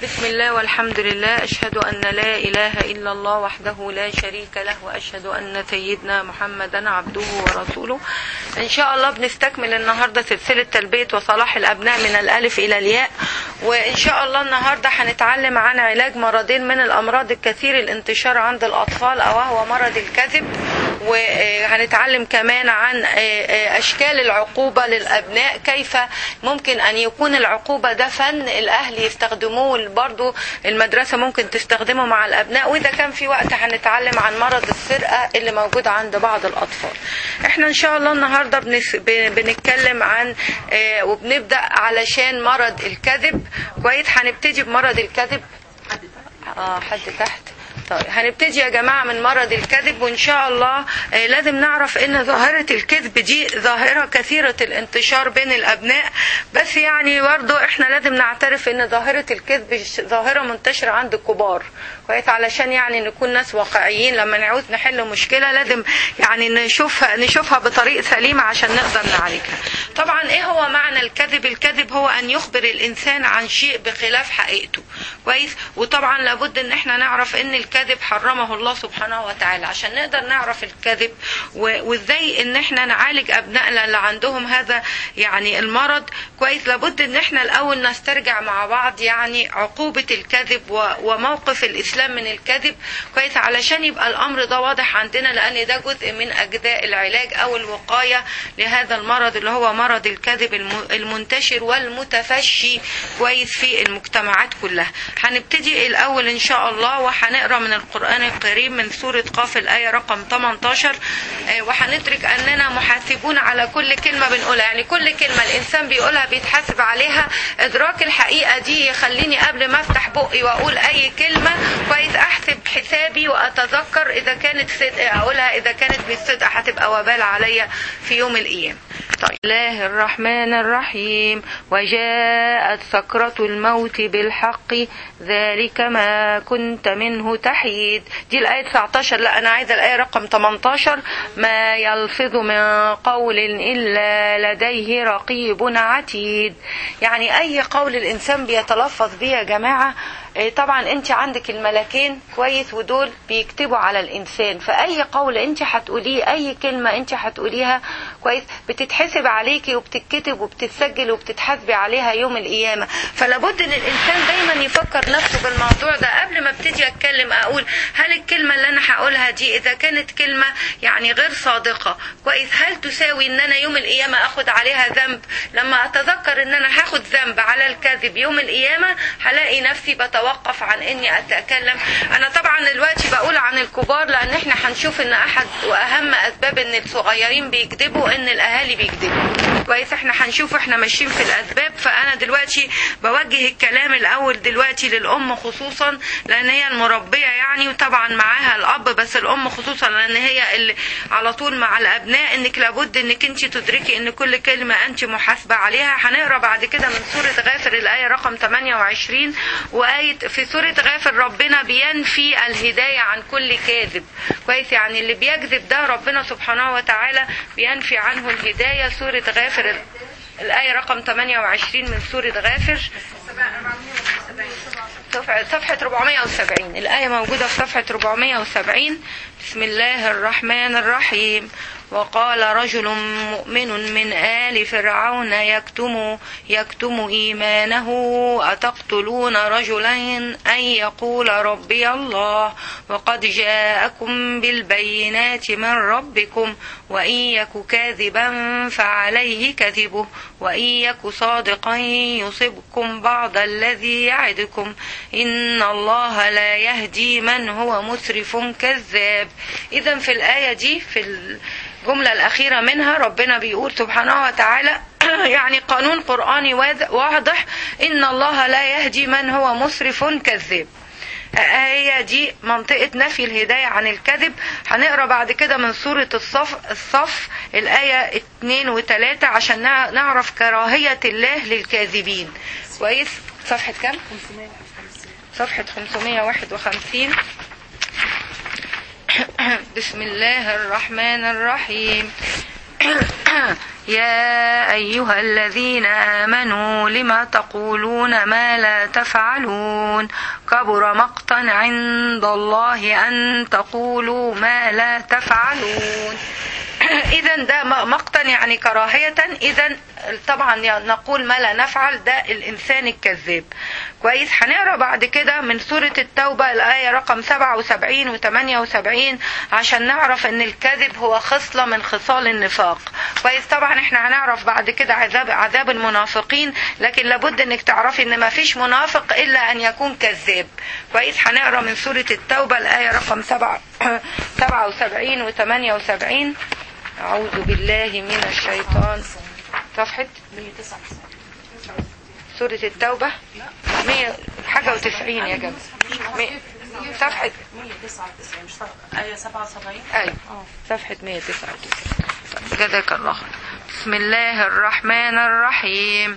بسم الله والحمد لله أشهد أن لا إله إلا الله وحده لا شريك له وأشهد أن سيدنا محمدا عبده ورسوله إن شاء الله بنستكمل النهاردة سلسلة تلبية وصلاح الأبناء من الألف إلى الياء وإن شاء الله النهاردة هنتعلم عن علاج مرضين من الأمراض الكثير الانتشار عند الأطفال أو هو مرض الكذب وهنتعلم كمان عن أشكال العقوبة للأبناء كيف ممكن أن يكون العقوبة ده فن الأهل يستخدموه برضو المدرسة ممكن تستخدمه مع الأبناء وإذا كان في وقت هنتعلم عن مرض السرقة اللي موجود عند بعض الأطفال احنا إن شاء الله النهاردة بنس... بنتكلم عن وبنبدأ علشان مرض الكذب كويس هنبتدي بمرض الكذب اه حد تحت طيب هنبتدي يا جماعة من مرض الكذب وإن شاء الله لازم نعرف إن ظاهرة الكذب دي ظاهرة كثيرة الانتشار بين الأبناء بس يعني برضه إحنا لازم نعترف إن ظاهرة الكذب ظاهرة منتشرة عند الكبار كويس علشان يعني نكون ناس واقعيين لما نعوز نحل مشكلة لازم يعني نشوفها نشوفها بطريقة سليمة عشان نقدر نعالجها طبعا إيه هو معنى الكذب الكذب هو أن يخبر الإنسان عن شيء بخلاف حقيقته كويس وطبعا لابد إن إحنا نعرف إن الكذب حرمه الله سبحانه وتعالى عشان نقدر نعرف الكذب وازاي ان احنا نعالج ابنائنا اللي عندهم هذا يعني المرض كويس لابد ان احنا الاول نسترجع مع بعض يعني عقوبة الكذب وموقف الاسلام من الكذب كويس علشان يبقى الامر ده واضح عندنا لان ده جزء من اجزاء العلاج او الوقاية لهذا المرض اللي هو مرض الكذب المنتشر والمتفشي كويس في المجتمعات كلها هنبتدي الاول ان شاء الله وهنقرا من القرآن الكريم من سورة قاف الآية رقم 18 وهندرك أننا محاسبون على كل كلمة بنقولها يعني كل كلمة الإنسان بيقولها بيتحاسب عليها إدراك الحقيقة دي يخليني قبل ما أفتح بقي وأقول أي كلمة كويس أحسب حسابي وأتذكر إذا كانت صدق أقولها إذا كانت بالصدق هتبقى وبال عليا في يوم القيامة طيب الله الرحمن الرحيم وجاءت سكرة الموت بالحق ذلك ما كنت منه تحيد دي الآية 19 لا أنا عايزة الآية رقم 18 ما يلفظ من قول إلا لديه رقيب عتيد يعني أي قول الإنسان بيتلفظ بيه يا جماعة طبعا انت عندك الملكين كويس ودول بيكتبوا على الانسان فاي قول انت هتقوليه اي كلمه انت هتقوليها كويس بتتحسب عليكي وبتتكتب وبتتسجل وبتتحاسبي عليها يوم القيامه فلابد ان الانسان دايما يفكر نفسه بالموضوع ده قبل ما ابتدي اتكلم اقول هل الكلمه اللي انا هقولها دي اذا كانت كلمه يعني غير صادقه كويس هل تساوي ان انا يوم القيامه اخد عليها ذنب لما اتذكر ان انا هاخد ذنب على الكذب يوم القيامه هلاقي نفسي بتوقف اتوقف عن اني اتكلم انا طبعا دلوقتي بقول عن الكبار لان احنا هنشوف ان احد واهم اسباب ان الصغيرين بيكذبوا ان الاهالي بيكذبوا كويس احنا هنشوف احنا ماشيين في الاسباب فانا دلوقتي بوجه الكلام الاول دلوقتي للام خصوصا لان هي المربيه يعني وطبعا معاها الاب بس الام خصوصا لان هي اللي على طول مع الابناء انك لابد انك انت تدركي ان كل كلمه انت محاسبه عليها هنقرا بعد كده من سوره غافر الايه رقم 28 وايه في سورة غافر ربنا بينفي الهداية عن كل كاذب كويس يعني اللي بيكذب ده ربنا سبحانه وتعالى بينفي عنه الهداية سورة غافر الآية رقم 28 من سورة غافر صفحة 470 الآية موجودة في صفحة 470 بسم الله الرحمن الرحيم وقال رجل مؤمن من آل فرعون يكتم يكتم إيمانه أتقتلون رجلا أن يقول ربي الله وقد جاءكم بالبينات من ربكم وإن يك كاذبا فعليه كذبه وإن يك صادقا يصبكم بعض الذي يعدكم إن الله لا يهدي من هو مسرف كذاب إذا في الآية دي في الجملة الأخيرة منها ربنا بيقول سبحانه وتعالى يعني قانون قرآني واضح إن الله لا يهدي من هو مسرف كذاب هي دي منطقة نفي الهداية عن الكذب هنقرا بعد كده من سورة الصف الصف الآية 2 و 3 عشان نعرف كراهية الله للكاذبين كويس صفحة كام؟ صفحة 551 بسم الله الرحمن الرحيم يا أيها الذين آمنوا لما تقولون ما لا تفعلون كبر مقتا عند الله أن تقولوا ما لا تفعلون إذا ده مقتا يعني كراهية إذا طبعا نقول ما لا نفعل ده الإنسان الكذاب كويس هنقرا بعد كده من سورة التوبة الآية رقم 77 و 78 عشان نعرف إن الكذب هو خصلة من خصال النفاق كويس طبعا احنا هنعرف بعد كده عذاب عذاب المنافقين لكن لابد انك تعرفي ان ما فيش منافق الا ان يكون كذاب كويس هنقرا من سورة التوبة الآية رقم 7 77 و 78 أعوذ بالله من الشيطان صفحة 199 سورة التوبة 100 حاجة وتسعين يا جماعة مية- صفحة 199 مش صفحة آية 77 أيوة صفحة 199 جزاك الله خير. بسم الله الرحمن الرحيم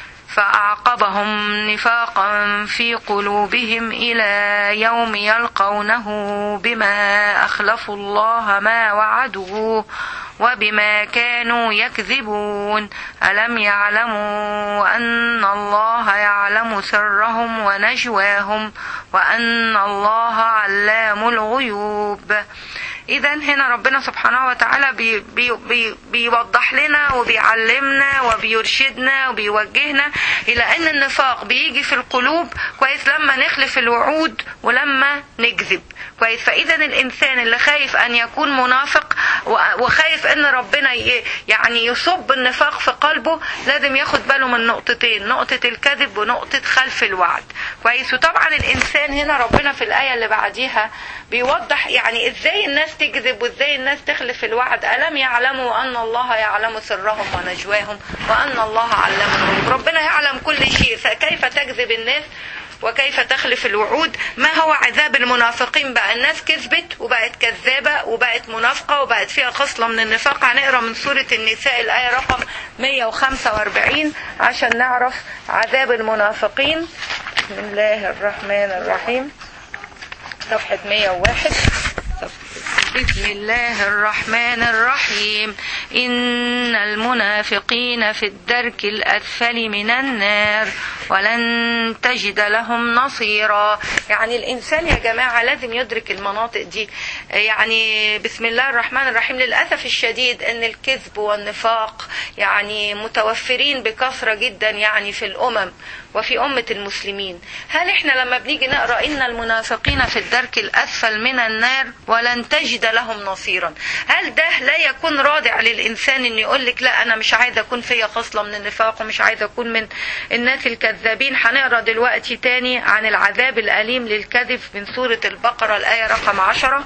فأعقبهم نفاقا في قلوبهم إلى يوم يلقونه بما أخلفوا الله ما وعدوه وبما كانوا يكذبون ألم يعلموا أن الله يعلم سرهم ونجواهم وأن الله علام الغيوب إذا هنا ربنا سبحانه وتعالى بي بي بي بيوضح لنا وبيعلمنا وبيرشدنا وبيوجهنا إلى أن النفاق بيجي في القلوب كويس لما نخلف الوعود ولما نكذب كويس فإذا الإنسان اللي خايف أن يكون منافق و- وخايف أن ربنا ي- يعني يصب النفاق في قلبه لازم ياخد باله من نقطتين نقطة الكذب ونقطة خلف الوعد كويس وطبعا الإنسان هنا ربنا في الآية اللي بعديها بيوضح يعني ازاي الناس تكذب وازاي الناس تخلف الوعد ألم يعلموا أن الله يعلم سرهم ونجواهم وأن الله علم الغيوب ربنا يعلم كل شيء فكيف تكذب الناس وكيف تخلف الوعود ما هو عذاب المنافقين بقى الناس كذبت وبقت كذابة وبقت منافقة وبقت فيها خصلة من النفاق هنقرا من سورة النساء الآية رقم 145 عشان نعرف عذاب المنافقين بسم الله الرحمن الرحيم صفحة 101 بسم الله الرحمن الرحيم إن المنافقين في الدرك الأسفل من النار ولن تجد لهم نصيرا يعني الإنسان يا جماعة لازم يدرك المناطق دي يعني بسم الله الرحمن الرحيم للأسف الشديد أن الكذب والنفاق يعني متوفرين بكثرة جدا يعني في الأمم وفي أمة المسلمين هل إحنا لما بنيجي نقرأ إن المنافقين في الدرك الأسفل من النار ولن تجد لهم نصيرا هل ده لا يكون رادع للإنسان إن يقول لك لا أنا مش عايز أكون فيا خصلة من النفاق ومش عايز أكون من الناس الكذابين هنقرأ دلوقتي تاني عن العذاب الأليم للكذب من سورة البقرة الآية رقم عشرة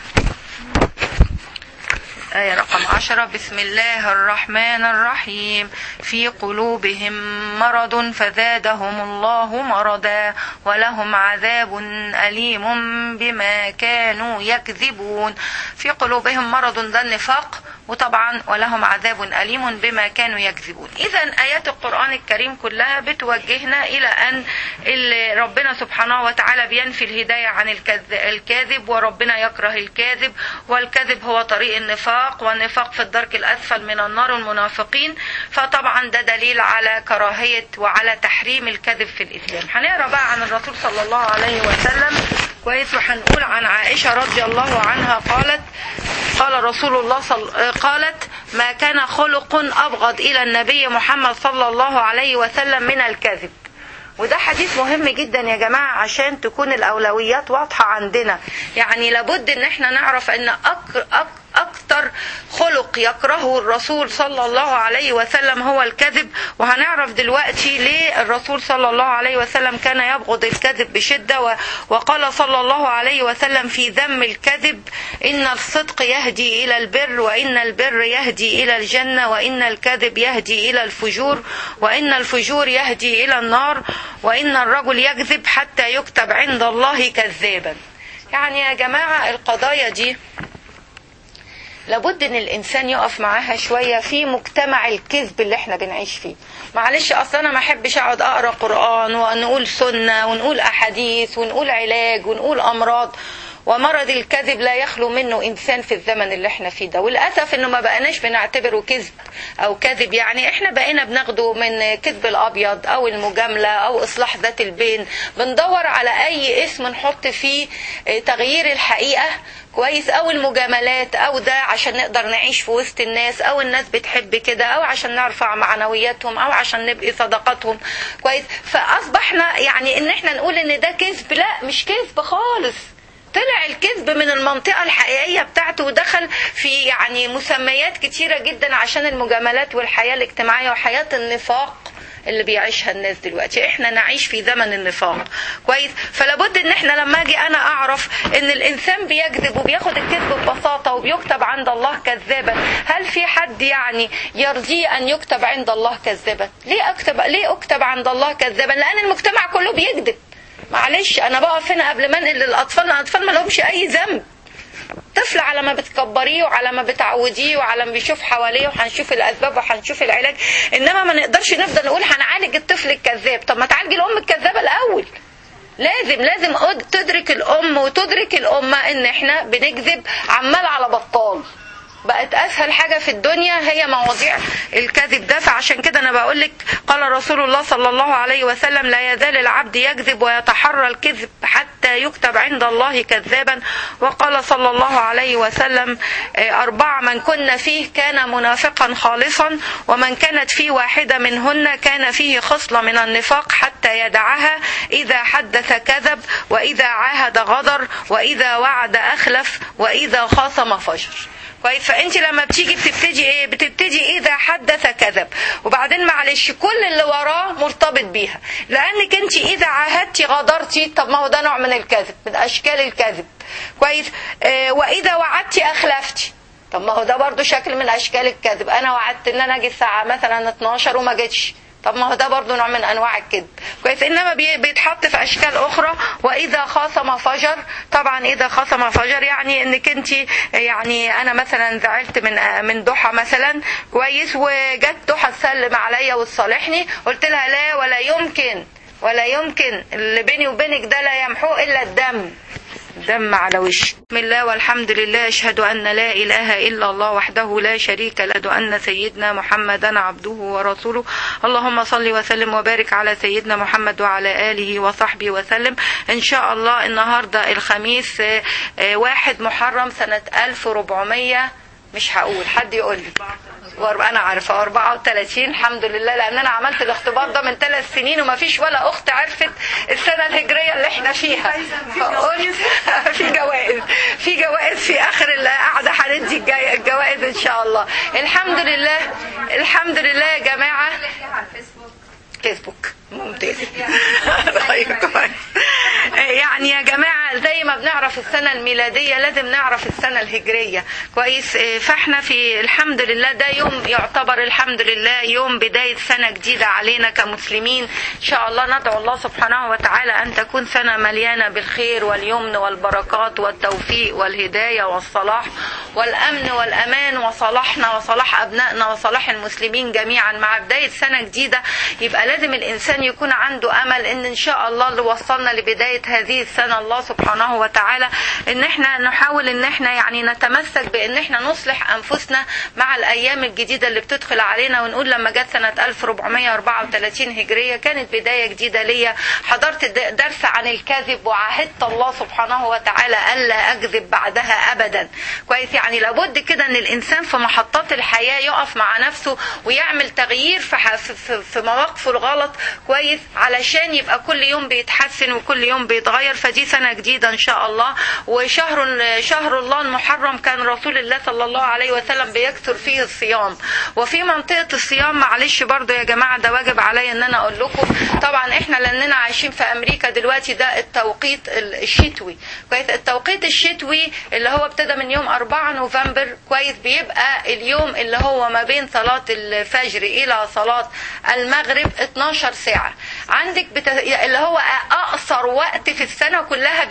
آية رقم عشرة بسم الله الرحمن الرحيم في قلوبهم مرض فزادهم الله مرضا ولهم عذاب أليم بما كانوا يكذبون في قلوبهم مرض ده النفاق وطبعا ولهم عذاب أليم بما كانوا يكذبون إذا آيات القرآن الكريم كلها بتوجهنا إلى أن ال- ربنا سبحانه وتعالى بينفي الهداية عن الكذ- الكاذب وربنا يكره الكاذب والكذب هو طريق النفاق والنفاق في الدرك الأسفل من النار المنافقين فطبعا ده دليل على كراهية وعلى تحريم الكذب في الإسلام هنقرأ بقى عن الرسول صلى الله عليه وسلم كويس وهنقول عن عائشة رضي الله عنها قالت قال رسول الله صل... قالت ما كان خلق أبغض إلى النبي محمد صلى الله عليه وسلم من الكذب وده حديث مهم جدا يا جماعة عشان تكون الأولويات واضحة عندنا يعني لابد ان احنا نعرف ان أك... أك... أكتر خلق يكرهه الرسول صلى الله عليه وسلم هو الكذب وهنعرف دلوقتي ليه الرسول صلى الله عليه وسلم كان يبغض الكذب بشدة و... وقال صلى الله عليه وسلم في ذم الكذب إن الصدق يهدي إلى البر وإن البر يهدي إلى الجنة وإن الكذب يهدي إلى الفجور وإن الفجور يهدي إلى النار وإن الرجل يكذب حتى يكتب عند الله كذابا يعني يا جماعة القضايا دي لابد ان الانسان يقف معاها شويه في مجتمع الكذب اللي احنا بنعيش فيه معلش اصلا انا ما احبش اقعد اقرا قران ونقول سنه ونقول احاديث ونقول علاج ونقول امراض ومرض الكذب لا يخلو منه انسان في الزمن اللي احنا فيه ده وللاسف انه ما بقناش بنعتبره كذب او كذب يعني احنا بقينا بناخده من كذب الابيض او المجامله او اصلاح ذات البين بندور على اي اسم نحط فيه اه، تغيير الحقيقه كويس او المجاملات او ده عشان نقدر نعيش في وسط الناس او الناس بتحب كده او عشان نرفع معنوياتهم او عشان نبقي صداقاتهم كويس فاصبحنا يعني ان احنا نقول ان ده كذب لا مش كذب خالص طلع الكذب من المنطقة الحقيقية بتاعته ودخل في يعني مسميات كتيرة جدا عشان المجاملات والحياة الاجتماعية وحياة النفاق اللي بيعيشها الناس دلوقتي احنا نعيش في زمن النفاق كويس فلابد ان احنا لما اجي انا اعرف ان الانسان بيكذب وبياخد الكذب ببساطة وبيكتب عند الله كذابا هل في حد يعني يرضيه ان يكتب عند الله كذابا ليه اكتب ليه اكتب عند الله كذابا لان المجتمع كله بيكذب معلش انا بقف هنا قبل ما انقل للاطفال الاطفال ما لهمش اي ذنب طفل على ما بتكبريه وعلى ما بتعوديه وعلى ما بيشوف حواليه وهنشوف الاسباب وهنشوف العلاج انما ما نقدرش نفضل نقول هنعالج الطفل الكذاب طب ما تعالجي الام الكذابه الاول لازم لازم أد- تدرك الام وتدرك الامه ان احنا بنكذب عمال على بطال بقت اسهل حاجه في الدنيا هي مواضيع الكذب ده فعشان كده انا بقول لك قال رسول الله صلى الله عليه وسلم لا يزال العبد يكذب ويتحرى الكذب حتى يكتب عند الله كذابا وقال صلى الله عليه وسلم آه، أربعة من كن فيه كان منافقا خالصا ومن كانت فيه واحدة منهن كان فيه خصلة من النفاق حتى يدعها إذا حدث كذب وإذا عاهد غدر وإذا وعد أخلف وإذا خاصم فجر كويس فانت لما بتيجي بتبتدي ايه بتبتدي اذا حدث كذب وبعدين معلش كل اللي وراه مرتبط بيها لانك انت اذا عاهدتي غدرتي طب ما هو ده نوع من الكذب من اشكال الكذب كويس آه واذا وعدتي اخلفتي طب ما هو ده برضو شكل من اشكال الكذب انا وعدت ان انا اجي الساعه مثلا 12 وما جيتش طب ما هو ده برضه نوع من انواع الكذب كويس انما بي- بيتحط في اشكال اخرى واذا خاصم فجر طبعا اذا خاصم فجر يعني انك انت يعني انا مثلا زعلت من من ضحى مثلا كويس وجت ضحى تسلم عليا وتصالحني قلت لها لا ولا يمكن ولا يمكن اللي بيني وبينك ده لا يمحوه الا الدم دم على وشي بسم الله والحمد لله أشهد أن لا إله إلا الله وحده لا شريك له أشهد أن سيدنا محمدا عبده ورسوله اللهم صل وسلم وبارك على سيدنا محمد وعلى آله وصحبه وسلم إن شاء الله النهاردة الخميس آه، آه، واحد محرم سنة 1400 مش هقول حد يقول لي وأربعة- انا عارفه 34 الحمد لله لان انا عملت الاختبار ده من ثلاث سنين وما فيش ولا اخت عرفت السنه الهجريه اللي احنا فيها فقلت في جوائز في جوائز في اخر القعده هندي الجاي- الجوائز ان شاء الله الحمد لله الحمد لله يا جماعه فيسبوك ممتاز طيب كويس يعني يا جماعة زي ما بنعرف السنة الميلادية لازم نعرف السنة الهجرية كويس فاحنا في الحمد لله ده يوم يعتبر الحمد لله يوم بداية سنة جديدة علينا كمسلمين إن شاء الله ندعو الله سبحانه وتعالى أن تكون سنة مليانة بالخير واليمن والبركات والتوفيق والهداية والصلاح والأمن والأمان وصلاحنا وصلاح أبنائنا وصلاح المسلمين جميعا مع بداية سنة جديدة يبقى لازم الإنسان يكون عنده أمل إن إن شاء الله اللي وصلنا لبداية هذه السنة الله سبحانه وتعالى إن إحنا نحاول إن إحنا يعني نتمسك بإن إحنا نصلح أنفسنا مع الأيام الجديدة اللي بتدخل علينا ونقول لما جت سنة 1434 هجرية كانت بداية جديدة ليا حضرت د- درس عن الكذب وعاهدت الله سبحانه وتعالى ألا أكذب بعدها أبدا كويس يعني لابد كده إن الإنسان في محطات الحياة يقف مع نفسه ويعمل تغيير في ح- في- في- في مواقفه الغلط كويس علشان يبقى كل يوم بيتحسن وكل يوم بيتغير فدي سنة جديدة إن شاء الله وشهر شهر الله المحرم كان رسول الله صلى الله عليه وسلم بيكثر فيه الصيام وفي منطقة الصيام معلش برضو يا جماعة ده واجب عليا إن أنا أقول لكم طبعا إحنا لأننا عايشين في أمريكا دلوقتي ده التوقيت الشتوي كويس التوقيت الشتوي اللي هو ابتدى من يوم 4 نوفمبر كويس بيبقى اليوم اللي هو ما بين صلاة الفجر إلى صلاة المغرب 12 ساعة عندك بت... اللي هو أقصر وقت في السنة كلها بيبتدي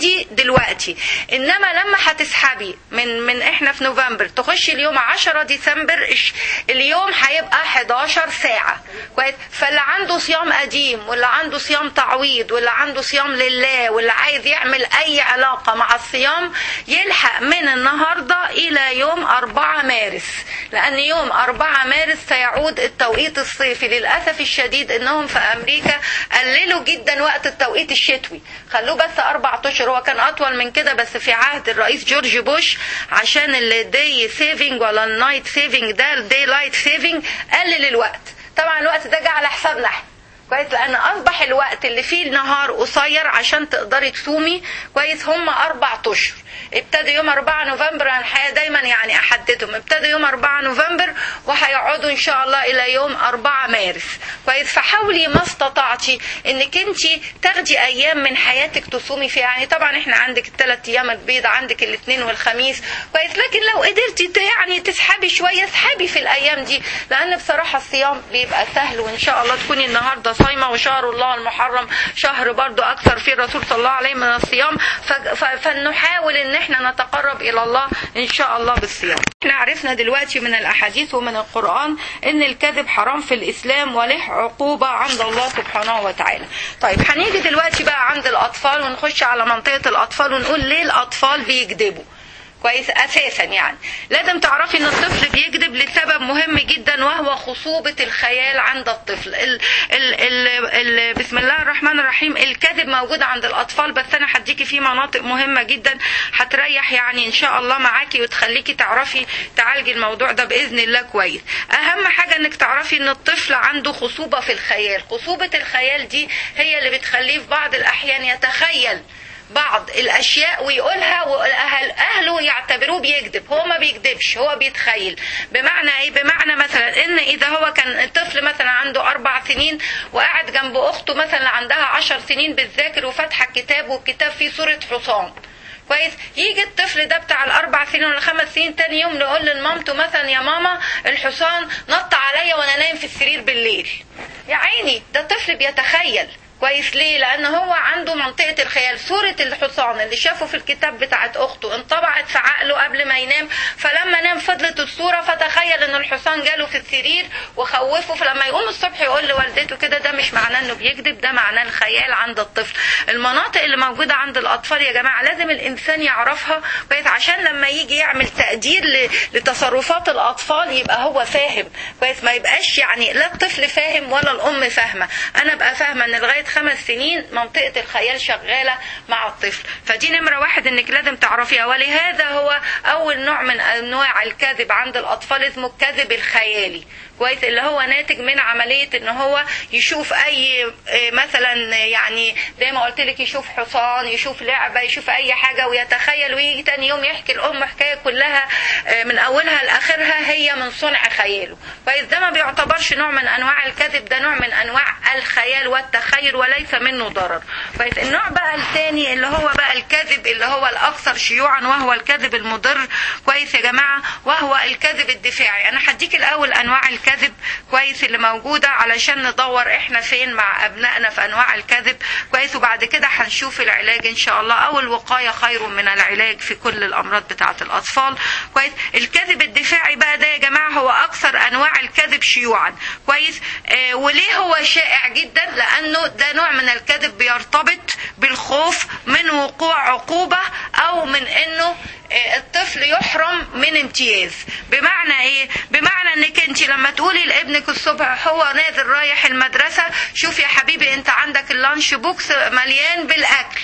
تبتدي دلوقتي انما لما هتسحبي من من احنا في نوفمبر تخشي اليوم 10 ديسمبر الش- اليوم هيبقى 11 ساعه كويس فاللي عنده صيام قديم واللي عنده صيام تعويض واللي عنده صيام لله واللي عايز يعمل اي علاقه مع الصيام يلحق من النهارده الى يوم 4 مارس لان يوم 4 مارس سيعود التوقيت الصيفي للاسف الشديد انهم في امريكا قللوا جدا وقت التوقيت الشتوي خلوه بس اربع اشهر هو كان اطول من كده بس في عهد الرئيس جورج بوش عشان الدي سيفنج ولا النايت سيفنج ده الدي لايت سيفنج قلل الوقت طبعا الوقت ده جه على حسابنا احنا كويس لان اصبح الوقت اللي فيه النهار قصير عشان تقدري تصومي كويس هم اربع اشهر ابتدوا يوم 4 نوفمبر انا الحقيقه دايما يعني احددهم ابتدوا يوم 4 نوفمبر وهيقعدوا ان شاء الله الى يوم 4 مارس كويس فحاولي ما استطعتي انك انت تاخدي ايام من حياتك تصومي فيها يعني طبعا احنا عندك الثلاث ايام البيض عندك الاثنين والخميس كويس لكن لو قدرتي ت- يعني تسحبي شويه اسحبي في الايام دي لان بصراحه الصيام بيبقى سهل وان شاء الله تكوني النهارده صايمه وشهر الله المحرم شهر برضو اكثر فيه الرسول صلى الله عليه من الصيام ف- ف- فنحاول ان احنا نتقرب الى الله ان شاء الله بالصيام احنا عرفنا دلوقتي من الاحاديث ومن القران ان الكذب حرام في الاسلام وله عقوبه عند الله سبحانه وتعالى طيب هنيجي دلوقتي بقى عند الاطفال ونخش على منطقه الاطفال ونقول ليه الاطفال بيكذبوا كويس اساسا يعني لازم تعرفي ان الطفل بيكذب لسبب مهم جدا وهو خصوبة الخيال عند الطفل ال ال ال ال بسم الله الرحمن الرحيم الكذب موجود عند الاطفال بس انا هديكي فيه مناطق مهمة جدا هتريح يعني ان شاء الله معاكي وتخليكي تعرفي تعالجي الموضوع ده باذن الله كويس اهم حاجة انك تعرفي ان الطفل عنده خصوبة في الخيال خصوبة الخيال دي هي اللي بتخليه في بعض الاحيان يتخيل بعض الاشياء ويقولها واهل اهله يعتبروه بيكذب هو ما بيكذبش هو بيتخيل بمعنى ايه بمعنى مثلا ان اذا هو كان الطفل مثلا عنده اربع سنين وقاعد جنب اخته مثلا عندها عشر سنين بتذاكر وفاتحه الكتاب والكتاب فيه صوره حصان كويس يجي الطفل ده بتاع الاربع سنين ولا خمس سنين تاني يوم نقول لمامته مثلا يا ماما الحصان نط عليا وانا نايم في السرير بالليل يا عيني ده طفل بيتخيل كويس ليه لان هو عنده منطقه الخيال صوره الحصان اللي شافه في الكتاب بتاعت اخته انطبعت في عقله قبل ما ينام فلما نام فضلت الصوره فتخيل ان الحصان جاله في السرير وخوفه فلما يقوم الصبح يقول لوالدته كده ده مش معناه انه بيكذب ده معناه الخيال عند الطفل المناطق اللي موجوده عند الاطفال يا جماعه لازم الانسان يعرفها كويس عشان لما يجي يعمل تقدير ل- لتصرفات الاطفال يبقى هو فاهم كويس ما يبقاش يعني لا الطفل فاهم ولا الام فاهمه انا ابقى فاهمه ان لغايه خمس سنين منطقه الخيال شغاله مع الطفل فدي نمره واحد انك لازم تعرفيها ولهذا هو اول نوع من انواع الكذب عند الاطفال اسمه الكذب الخيالي كويس اللي هو ناتج من عمليه ان هو يشوف اي آه، مثلا يعني زي ما قلت لك يشوف حصان يشوف لعبه يشوف اي حاجه ويتخيل ويجي تاني يوم يحكي الام حكايه كلها آه، من اولها لاخرها هي من صنع خياله كويس ده ما بيعتبرش نوع من انواع الكذب ده نوع من انواع الخيال والتخيل وليس منه ضرر كويس النوع بقى الثاني اللي هو بقى الكذب اللي هو الاكثر شيوعا وهو الكذب المضر كويس يا جماعه وهو الكذب الدفاعي انا هديك الاول انواع الكذب كويس اللي موجوده علشان ندور احنا فين مع ابنائنا في انواع الكذب كويس وبعد كده هنشوف العلاج ان شاء الله او الوقايه خير من العلاج في كل الامراض بتاعه الاطفال كويس الكذب الدفاعي بقى ده يا جماعه هو اكثر انواع الكذب شيوعا كويس آه وليه هو شائع جدا لانه ده نوع من الكذب بيرتبط بالخوف من وقوع عقوبه او من انه آه، الطفل يحرم من امتياز بمعنى ايه بمعنى انك انت لما تقولي لابنك الصبح هو نازل رايح المدرسه شوف يا حبيبي انت عندك اللانش بوكس مليان بالاكل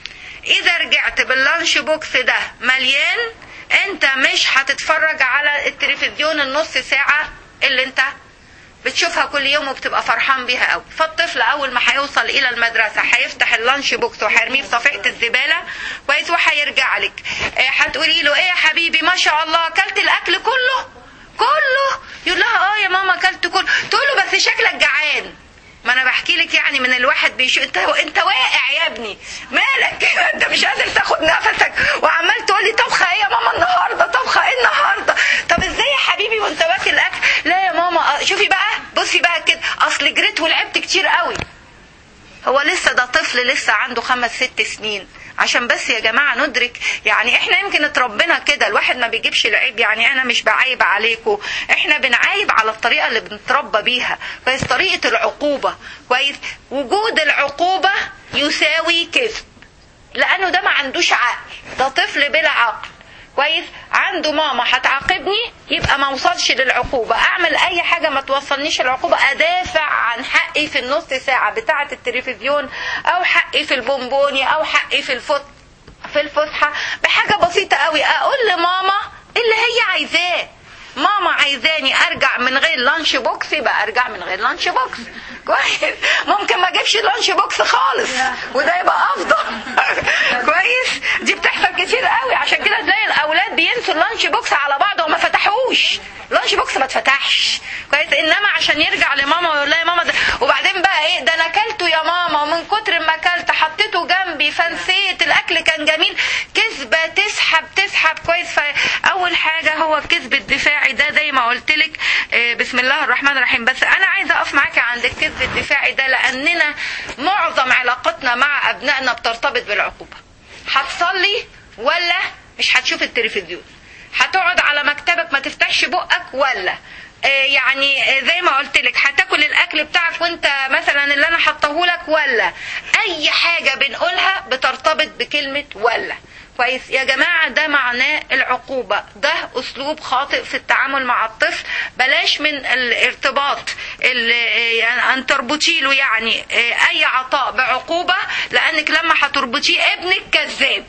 اذا رجعت باللانش بوكس ده مليان انت مش هتتفرج على التلفزيون النص ساعه اللي انت بتشوفها كل يوم وبتبقى فرحان بيها قوي فالطفل اول ما هيوصل الى المدرسه هيفتح اللانش بوكس وهيرميه في صفيحه الزباله كويس وهيرجع لك آه، هتقولي له ايه يا حبيبي ما شاء الله اكلت الاكل كله كله يقول لها اه يا ماما اكلت كله تقول له بس شكلك جعان ما انا بحكي لك يعني من الواحد بيشو انت انت واقع يا ابني مالك كده انت مش قادر تاخد نفسك وعمال تقول لي طبخه ايه يا ماما النهارده طبخه ايه النهارده طب ازاي يا حبيبي وانت واكل الاكل لا يا ماما شوفي بقى بصي بقى كده اصل جريت ولعبت كتير قوي هو لسه ده طفل لسه عنده خمس ست سنين عشان بس يا جماعة ندرك يعني احنا يمكن اتربينا كده الواحد ما بيجيبش العيب يعني انا مش بعايب عليكم احنا بنعايب على الطريقة اللي بنتربى بيها كويس طريقة العقوبة كويس وجود العقوبة يساوي كذب لانه ده ما عندوش عقل ده طفل بلا عقل كويس عنده ماما هتعاقبني يبقى ما اوصلش للعقوبه اعمل اي حاجه ما توصلنيش العقوبه ادافع عن حقي في النص ساعه بتاعه التلفزيون او حقي في البونبوني او حقي في الفط في الفسحه بحاجه بسيطه قوي اقول لماما اللي هي عايزاه ماما عايزاني ارجع من غير لانش بوكس يبقى ارجع من غير لانش بوكس كويس ممكن ما اجيبش لانش بوكس خالص وده يبقى افضل كويس دي بتحصل كتير قوي عشان كده تلاقي الاولاد بينسوا اللانش بوكس على بعض وما فتحوش اللانش بوكس ما اتفتحش كويس انما عشان يرجع لماما ويقول لها يا ماما ده وبعدين بقى ايه ده انا اكلته يا ماما ومن كتر ما اكلت حطيته جنبي فنسيت الاكل كان جميل كذبه تسحب تسحب كويس فاول حاجه هو الكذب الدفاعي ده زي ما قلت لك بسم الله الرحمن الرحيم بس انا عايزه اقف معاكي عند الكذب الدفاعي ده لاننا معظم علاقتنا مع ابنائنا بترتبط بالعقوبه هتصلي ولا مش هتشوف التلفزيون هتقعد على مكتبك ما تفتحش بقك ولا يعني زي ما قلت لك هتاكل الاكل بتاعك وانت مثلا اللي انا حطهولك ولا اي حاجه بنقولها بترتبط بكلمه ولا كويس يا جماعة ده معناه العقوبة ده أسلوب خاطئ في التعامل مع الطفل بلاش من الارتباط يعني أن تربطي له يعني أي عطاء بعقوبة لأنك لما هتربطيه ابنك كذاب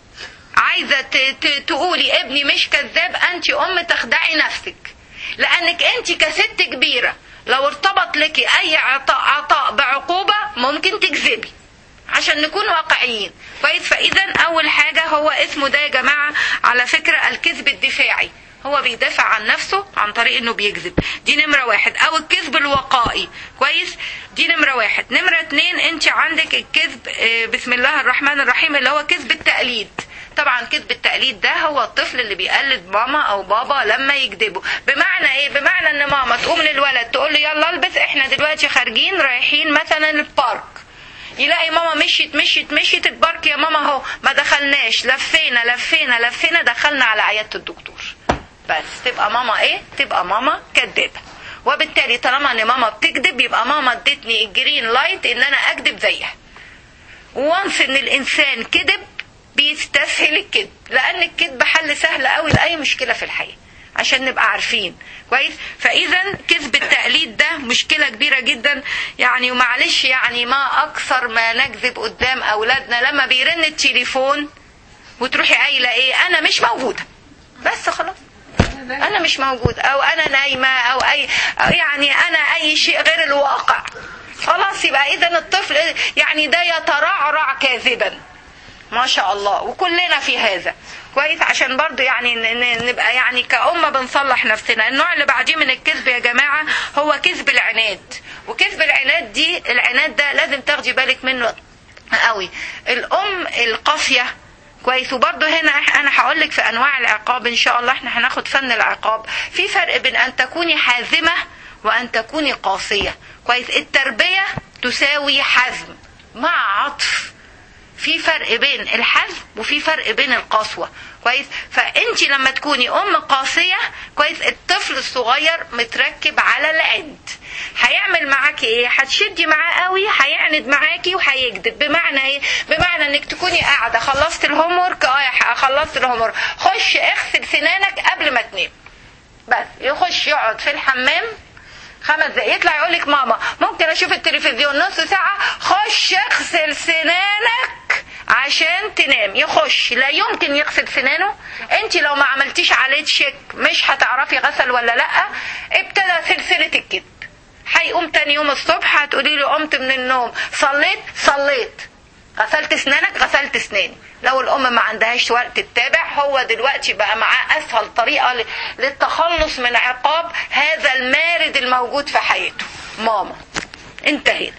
عايزة تقولي ابني مش كذاب أنت أم تخدعي نفسك لأنك أنت كست كبيرة لو ارتبط لك أي عطاء, عطاء بعقوبة ممكن تكذبي عشان نكون واقعيين كويس فاذا اول حاجه هو اسمه ده يا جماعه على فكره الكذب الدفاعي هو بيدافع عن نفسه عن طريق انه بيكذب دي نمرة واحد او الكذب الوقائي كويس دي نمرة واحد نمرة اتنين انت عندك الكذب بسم الله الرحمن الرحيم اللي هو كذب التقليد طبعا كذب التقليد ده هو الطفل اللي بيقلد ماما او بابا لما يكذبوا بمعنى ايه بمعنى ان ماما تقوم للولد تقول له يلا البس احنا دلوقتي خارجين رايحين مثلا البارك يلاقي ماما مشيت مشيت مشيت البارك يا ماما اهو ما دخلناش لفينا لفينا لفينا دخلنا على عياده الدكتور بس تبقى ماما ايه تبقى ماما كدابه وبالتالي طالما ان ماما بتكذب يبقى ماما ادتني الجرين لايت ان انا اكذب زيها وانس ان الانسان كذب بيستسهل الكذب لان الكذب حل سهل قوي لاي مشكله في الحياه عشان نبقى عارفين كويس فاذا كذب التقليد ده مشكله كبيره جدا يعني ومعلش يعني ما اكثر ما نكذب قدام اولادنا لما بيرن التليفون وتروحي قايله ايه انا مش موجوده بس خلاص انا مش موجود او انا نايمه او اي أو يعني انا اي شيء غير الواقع خلاص يبقى اذا الطفل يعني ده يترعرع كاذبا ما شاء الله وكلنا في هذا كويس عشان برضو يعني نبقى يعني كأمة بنصلح نفسنا النوع اللي بعديه من الكذب يا جماعة هو كذب العناد وكذب العناد دي العناد ده لازم تاخدي بالك منه قوي الأم القاسية كويس وبرضه هنا انا هقول لك في انواع العقاب ان شاء الله احنا هناخد فن العقاب في فرق بين ان تكوني حازمه وان تكوني قاسيه كويس التربيه تساوي حزم مع عطف في فرق بين الحزم وفي فرق بين القسوة كويس فانت لما تكوني ام قاسية كويس الطفل الصغير متركب على العند هيعمل معاكي ايه هتشدي معاه قوي هيعند معاكي وهيكذب بمعنى ايه بمعنى انك تكوني قاعده خلصت الهوم ورك اه خلصت الهوم ورك خش اغسل سنانك قبل ما تنام بس يخش يقعد في الحمام خمس دقايق يطلع يقول لك ماما ممكن اشوف التلفزيون نص ساعه خش اغسل سنانك عشان تنام يخش لا يمكن يغسل سنانه انت لو ما عملتيش عليه تشيك مش هتعرفي غسل ولا لا ابتدى سلسله الكذب هيقوم تاني يوم الصبح هتقولي له قمت من النوم صليت صليت غسلت اسنانك غسلت اسناني لو الام ما عندهاش وقت تتابع هو دلوقتي بقى معاه اسهل طريقه للتخلص من عقاب هذا المارد الموجود في حياته ماما انتهينا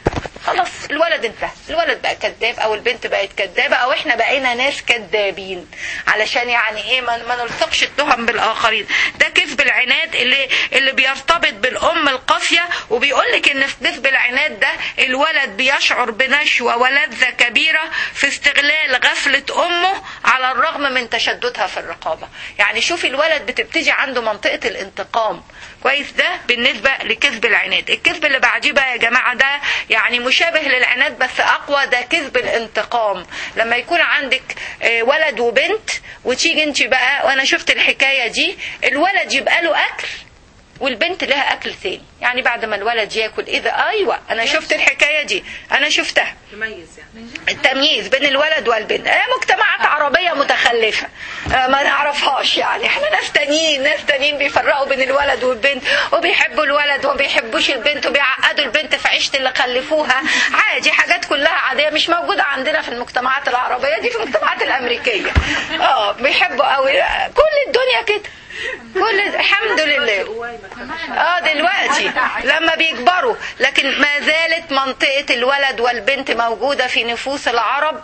خلاص الولد انتهى الولد بقى كذاب او البنت بقت كذابه او احنا بقينا ناس كذابين علشان يعني ايه ما, ما نلصقش التهم بالاخرين ده كذب العناد اللي اللي بيرتبط بالام القاسيه وبيقول لك ان في كذب العناد ده الولد بيشعر بنشوه ولذه كبيره في استغلال غفله امه على الرغم من تشددها في الرقابه يعني شوفي الولد بتبتدي عنده منطقه الانتقام كويس ده بالنسبه لكذب العناد الكذب اللي بعديه بقى يا جماعه ده يعني مشابه للعناد بس اقوى ده كذب الانتقام لما يكون عندك آه، ولد وبنت وتيجي انت بقى وانا شفت الحكايه دي الولد يبقى له اكل والبنت لها اكل ثاني يعني بعد ما الولد ياكل اذا ايوه انا شفت الحكايه دي انا شفتها يميز يعني التمييز بين الولد والبنت هي مجتمعات عربية متخلفة آه، ما نعرفهاش يعني احنا ناس تانيين ناس تانيين بيفرقوا بين الولد والبنت وبيحبوا الولد وما بيحبوش البنت وبيعقدوا البنت في عيشة اللي خلفوها عادي حاجات كلها عادية مش موجودة عندنا في المجتمعات العربية دي في المجتمعات الأمريكية اه بيحبوا قوي كل الدنيا كده كل الحمد لله قواي ما تخافش اه دلوقتي لما بيكبروا لكن ما زالت منطقة الولد والبنت موجودة في نفوس العرب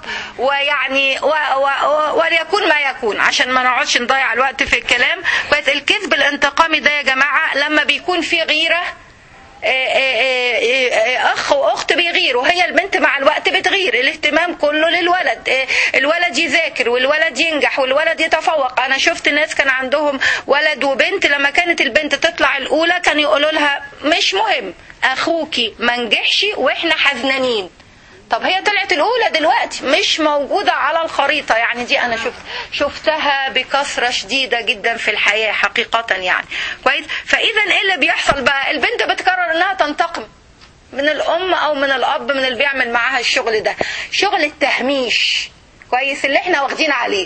ويعني و و و وليكون ما يكون عشان ما نقعدش نضيع الوقت في الكلام بس الكذب الانتقامي ده يا جماعة لما بيكون في غيرة آه، آه، آه، آه، اخ واخت بيغيروا هي البنت مع الوقت بتغير الاهتمام كله للولد آه، الولد يذاكر والولد ينجح والولد يتفوق انا شفت ناس كان عندهم ولد وبنت لما كانت البنت تطلع الاولى كانوا يقولوا لها مش مهم اخوكي ما نجحش واحنا حزنانين طب هي طلعت الاولى دلوقتي مش موجوده على الخريطه يعني دي انا شفت شفتها بكثره شديده جدا في الحياه حقيقه يعني كويس فاذا ايه اللي بيحصل بقى البنت بتقرر انها تنتقم من الام او من الاب من اللي بيعمل معاها الشغل ده شغل التهميش كويس اللي احنا واخدين عليه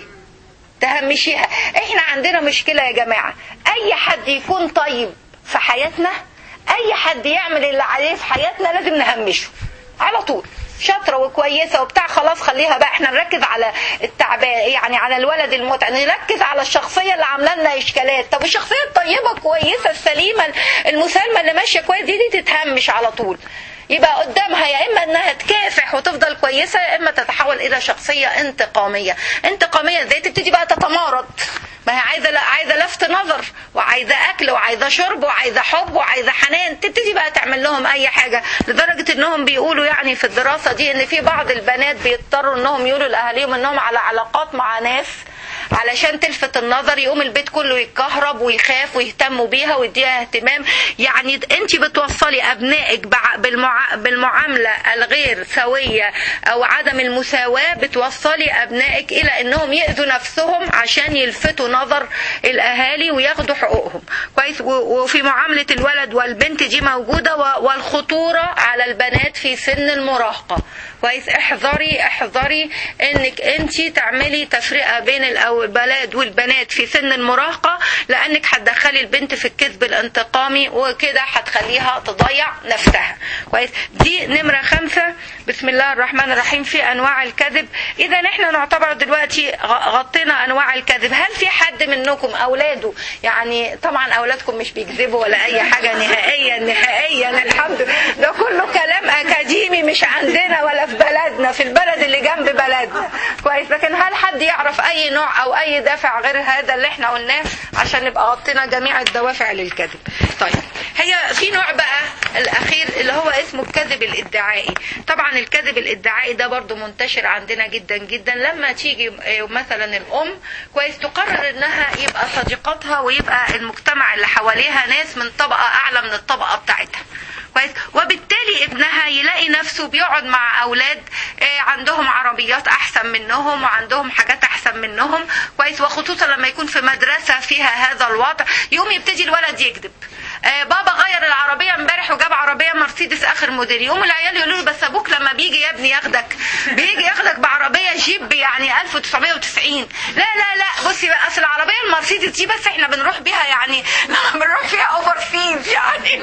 تهمشيها احنا عندنا مشكله يا جماعه اي حد يكون طيب في حياتنا اي حد يعمل اللي عليه في حياتنا لازم نهمشه على طول شاطره وكويسه وبتاع خلاص خليها بقى احنا نركز على التعبان يعني على الولد المتعب نركز على الشخصيه اللي عامله لنا اشكالات طب الشخصيه الطيبه الكويسه السليمه المسالمه اللي ماشيه كويس دي دي تتهمش على طول يبقى قدامها يا اما انها تكافح وتفضل كويسه يا اما تتحول الى شخصيه انتقاميه انتقاميه ازاي تبتدي بقى تتمارض ما هي عايزه عايزه لفت نظر وعايزه اكل وعايزه شرب وعايزه حب وعايزه حنان تبتدي بقى تعمل لهم اي حاجه لدرجه انهم بيقولوا يعني في الدراسه دي ان في بعض البنات بيضطروا انهم يقولوا لاهاليهم انهم على علاقات مع ناس علشان تلفت النظر يقوم البيت كله يتكهرب ويخاف ويهتموا بيها ويديها اهتمام يعني انت بتوصلي ابنائك بع- بالمع... بالمعامله الغير سويه او عدم المساواه بتوصلي ابنائك الى انهم ياذوا نفسهم عشان يلفتوا نظر الاهالي وياخدوا حقوقهم كويس و- وفي معامله الولد والبنت دي موجوده و- والخطوره على البنات في سن المراهقه كويس احذري احذري انك انت تعملي تفرقه بين الولاد والبنات في سن المراهقه لانك هتدخلي البنت في الكذب الانتقامي وكده هتخليها تضيع نفسها كويس دي نمره خمسه بسم الله الرحمن الرحيم في انواع الكذب اذا احنا نعتبر دلوقتي غ- غطينا انواع الكذب هل في حد منكم اولاده يعني طبعا اولادكم مش بيكذبوا ولا اي حاجه نهائيا نهائيا الحمد لله ده كله كلام اكاديمي مش عندنا ولا في بلدنا في البلد اللي جنب بلدنا كويس لكن هل حد يعرف اي نوع او اي دافع غير هذا اللي احنا قلناه عشان نبقى غطينا جميع الدوافع للكذب طيب هي في نوع بقى الاخير اللي هو اسمه الكذب الادعائي طبعا الكذب الادعائي ده برضو منتشر عندنا جدا جدا لما تيجي آه، مثلا الام كويس تقرر انها يبقى صديقاتها ويبقى المجتمع اللي حواليها ناس من طبقه اعلى من الطبقه بتاعتها كويس وبالتالي ابنها يلاقي نفسه بيقعد مع اولاد آه، عندهم عربيات احسن منهم وعندهم حاجات احسن منهم كويس وخصوصا لما يكون في مدرسه فيها هذا الوضع يقوم يبتدي الولد يكذب آه، بابا غير العربيه امبارح وجاب عربيه مرسيدس اخر موديل يقوم العيال يقولوا له بس ابوك لما بيجي يا ابني ياخدك بيجي ياخدك بعربيه جيب يعني 1990 لا لا لا بصي بقى اصل العربيه المرسيدس دي بس احنا بنروح بيها يعني بنروح فيها اوفر سيز يعني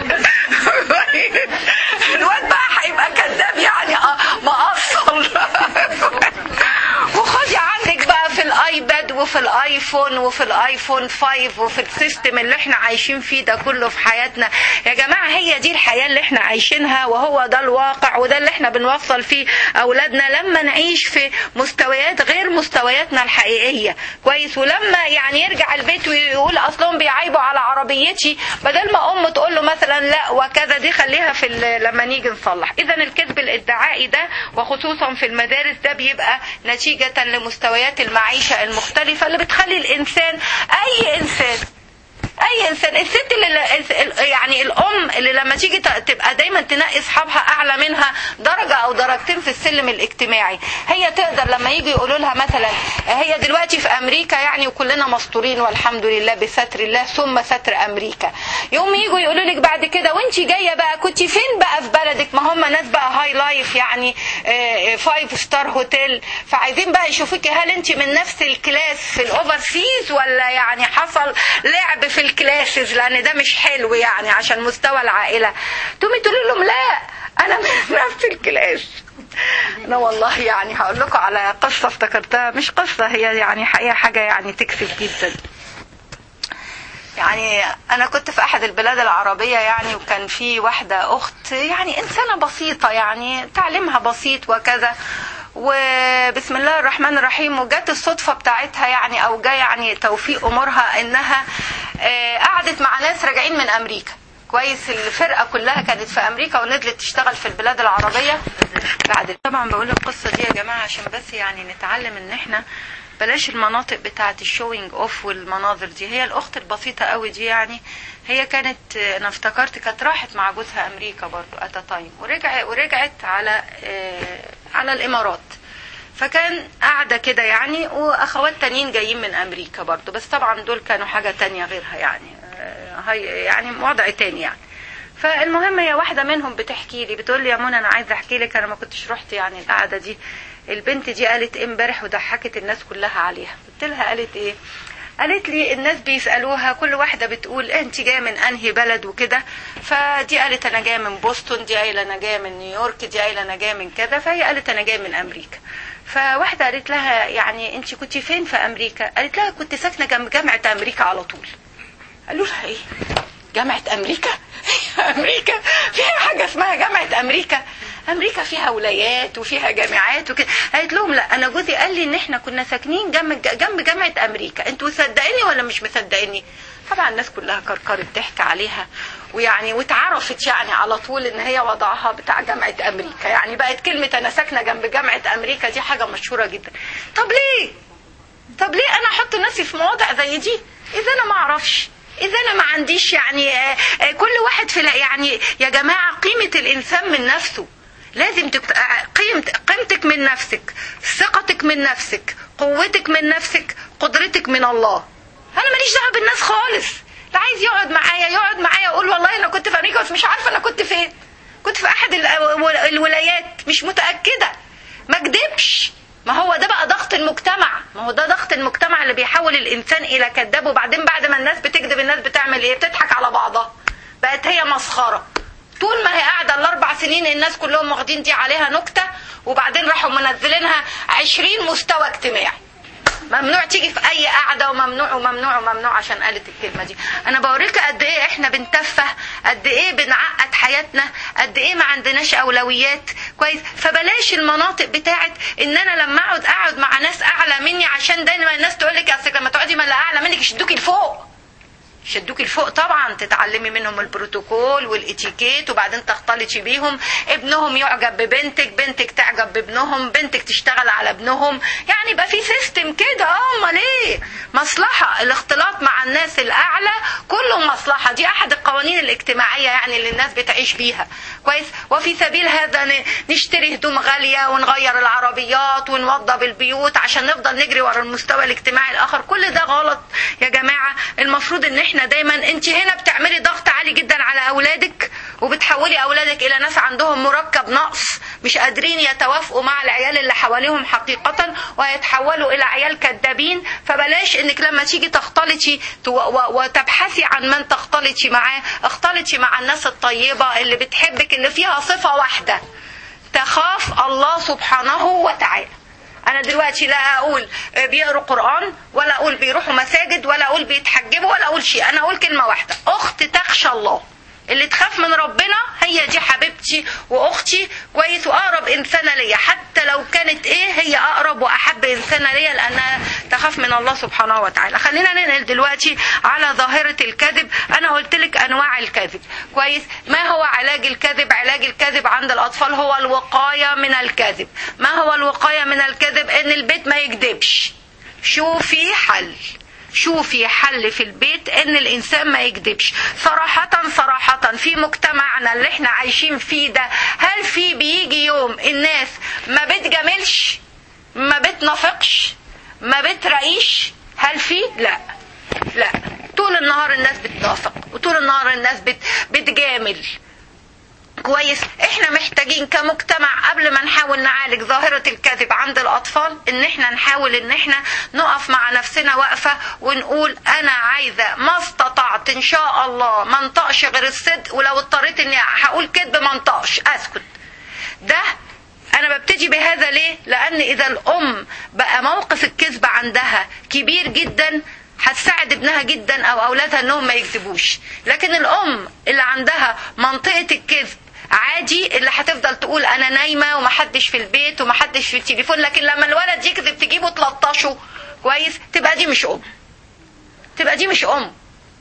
الواد بقى هيبقى كذاب يعني آه، مقصر وخدي عندك بقى في الايباد وفي الايفون وفي الايفون 5 وفي السيستم اللي احنا عايشين فيه ده كله في حياتنا يا جماعه هي دي الحياه اللي احنا عايشينها وهو ده الواقع وده اللي احنا بنوصل فيه اولادنا لما نعيش في مستويات غير مستوياتنا الحقيقيه كويس ولما يعني يرجع البيت ويقول اصلهم بيعيبوا على عربيتي بدل ما ام تقول له مثلا لا وكذا دي خليها في ال- لما نيجي نصلح اذا الكذب الادعائي ده وخصوصا في المدارس ده بيبقى نتيجه لمستويات المعيشه المختلفه اللي بتخلي الانسان اي انسان اي انسان الست اللي يعني الام اللي لما تيجي ت- تبقى دايما تنقي اصحابها اعلى منها درجه او درجتين في السلم الاجتماعي هي تقدر لما يجي يقولوا لها مثلا هي دلوقتي في امريكا يعني وكلنا مستورين والحمد لله بستر الله ثم ستر امريكا يوم يجوا يقولوا لك بعد كده وانت جايه بقى كنت فين بقى في بلدك ما هم ناس بقى هاي لايف يعني فايف ستار هوتيل فعايزين بقى يشوفوكي هل انت من نفس الكلاس في الاوفرسيز ولا يعني حصل لعب في الكلاسز لان ده مش حلو يعني عشان مستوى العائله تقومي تقولي لهم لا انا من نفس الكلاس انا والله يعني هقول لكم على قصه افتكرتها مش قصه هي يعني حقيقه حاجه يعني تكسف جدا يعني انا كنت في احد البلاد العربيه يعني وكان في واحده اخت يعني انسانه بسيطه يعني تعليمها بسيط وكذا وبسم الله الرحمن الرحيم وجت الصدفه بتاعتها يعني او جايه يعني توفيق امورها انها آه، قعدت مع ناس راجعين من امريكا كويس الفرقه كلها كانت في امريكا ونزلت تشتغل في البلاد العربيه بعد طبعا بقول القصه دي يا جماعه عشان بس يعني نتعلم ان احنا بلاش المناطق بتاعه الشوينج اوف والمناظر دي هي الاخت البسيطه قوي دي يعني هي كانت انا افتكرت كانت راحت مع جوزها امريكا برضو ات تايم ورجع ورجعت على آه، على الامارات فكان قاعدة كده يعني وأخوات تانيين جايين من أمريكا برضو بس طبعا دول كانوا حاجة تانية غيرها يعني آه، هي يعني وضع تاني يعني فالمهم هي واحدة منهم بتحكي لي بتقول لي يا منى أنا عايزة أحكي لك أنا ما كنتش رحت يعني القعدة دي البنت دي قالت إيه امبارح وضحكت الناس كلها عليها قلت لها قالت إيه قالت لي الناس بيسألوها كل واحدة بتقول انت جاية من انهي بلد وكده فدي قالت انا جاية من بوسطن دي قايلة انا جاية من نيويورك دي قايلة انا جاية من كذا فهي قالت انا جاية من امريكا فواحدة قالت لها يعني انت كنت فين في امريكا قالت لها كنت ساكنة جنب جامعة امريكا على طول قالوا لها ايه جامعة امريكا امريكا فيها حاجة اسمها جامعة امريكا امريكا فيها ولايات وفيها جامعات وكده قالت لهم لا انا جوزي قال لي ان احنا كنا ساكنين جنب جنب جامعة امريكا انتوا مصدقيني ولا مش مصدقيني طبعا الناس كلها كركرت ضحك عليها ويعني واتعرفت يعني على طول ان هي وضعها بتاع جامعة امريكا يعني بقت كلمة انا ساكنة جنب جامعة امريكا دي حاجة مشهورة جدا طب ليه طب ليه انا احط نفسي في مواضع زي دي اذا انا ما اعرفش اذا انا ما عنديش يعني آه، آه، كل واحد في لا- يعني يا جماعه قيمه الانسان من نفسه لازم تكت... آه، قيمت... قيمتك من نفسك ثقتك من نفسك قوتك من نفسك قدرتك من الله انا ماليش دعوه بالناس خالص اللي عايز يقعد معايا يقعد معايا يقول والله انا كنت في امريكا بس مش عارفه انا كنت فين كنت في احد ال- الولايات مش متاكده ما اكدبش ما هو ده بقى ضغط المجتمع ما هو ده ضغط المجتمع اللي بيحول الانسان الى كذاب وبعدين بعد ما الناس بتكذب الناس بتعمل ايه بتضحك على بعضها بقت هي مسخره طول ما هي قاعده الاربع سنين الناس كلهم واخدين دي عليها نكته وبعدين راحوا منزلينها عشرين مستوى اجتماعي ممنوع تيجي في اي قعده وممنوع وممنوع وممنوع عشان قالت الكلمه دي انا بوريك قد ايه احنا بنتفه قد ايه بنعقد حياتنا قد ايه ما عندناش اولويات كويس فبلاش المناطق بتاعت ان انا لما اقعد اقعد مع ناس اعلى مني عشان دايما الناس تقول لك اصل لما تقعدي مع اللي اعلى منك يشدوكي لفوق يشدوكي لفوق طبعا تتعلمي منهم البروتوكول والاتيكيت وبعدين تختلطي بيهم ابنهم يعجب ببنتك بنتك تعجب بابنهم بنتك تشتغل على ابنهم يعني يبقى في سيستم كده اه امال ايه مصلحه الاختلاط مع الناس الاعلى كله مصلحه دي احد القوانين الاجتماعيه يعني اللي الناس بتعيش بيها كويس وفي سبيل هذا ن- نشتري هدوم غاليه ونغير العربيات ونوضب البيوت عشان نفضل نجري ورا المستوى الاجتماعي الاخر كل ده غلط يا جماعه المفروض ان احنا دايما انت هنا بتعملي ضغط عالي جدا على اولادك وبتحولي اولادك الى ناس عندهم مركب نقص مش قادرين يتوافقوا مع العيال اللي حواليهم حقيقة ويتحولوا إلى عيال كذابين فبلاش إنك لما تيجي تختلطي تو- و- وتبحثي عن من تختلطي معاه اختلطي مع الناس الطيبة اللي بتحبك اللي فيها صفة واحدة تخاف الله سبحانه وتعالى انا دلوقتي لا اقول بيقروا قران ولا اقول بيروحوا مساجد ولا اقول بيتحجبوا ولا اقول شيء انا اقول كلمه واحده اخت تخشى الله اللي تخاف من ربنا هي دي حبيبتي واختي كويس واقرب انسانه ليا حتى لو كانت ايه هي اقرب واحب انسانه ليا لانها تخاف من الله سبحانه وتعالى خلينا ننقل دلوقتي على ظاهره الكذب انا قلت لك انواع الكذب كويس ما هو علاج الكذب علاج الكذب عند الاطفال هو الوقايه من الكذب ما هو الوقايه من الكذب ان البيت ما يكذبش شوفي حل شوفي حل في البيت ان الانسان ما يكذبش صراحة صراحة في مجتمعنا اللي احنا عايشين فيه ده هل في بيجي يوم الناس ما بتجاملش ما بتنافقش ما بترقيش هل في لا لا طول النهار الناس بتنافق وطول النهار الناس بت بتجامل كويس احنا محتاجين كمجتمع قبل ما نحاول نعالج ظاهرة الكذب عند الاطفال ان احنا نحاول ان احنا نقف مع نفسنا وقفة ونقول انا عايزة ما استطعت ان شاء الله ما انطقش غير الصدق ولو اضطريت اني هقول كذب ما انطقش اسكت ده انا ببتدي بهذا ليه لان اذا الام بقى موقف الكذب عندها كبير جدا هتساعد ابنها جدا او اولادها انهم ما يكذبوش لكن الام اللي عندها منطقه الكذب عادي اللي هتفضل تقول انا نايمه ومحدش في البيت ومحدش في التليفون لكن لما الولد يكذب تجيبه تلطشه كويس تبقى دي مش ام تبقى دي مش ام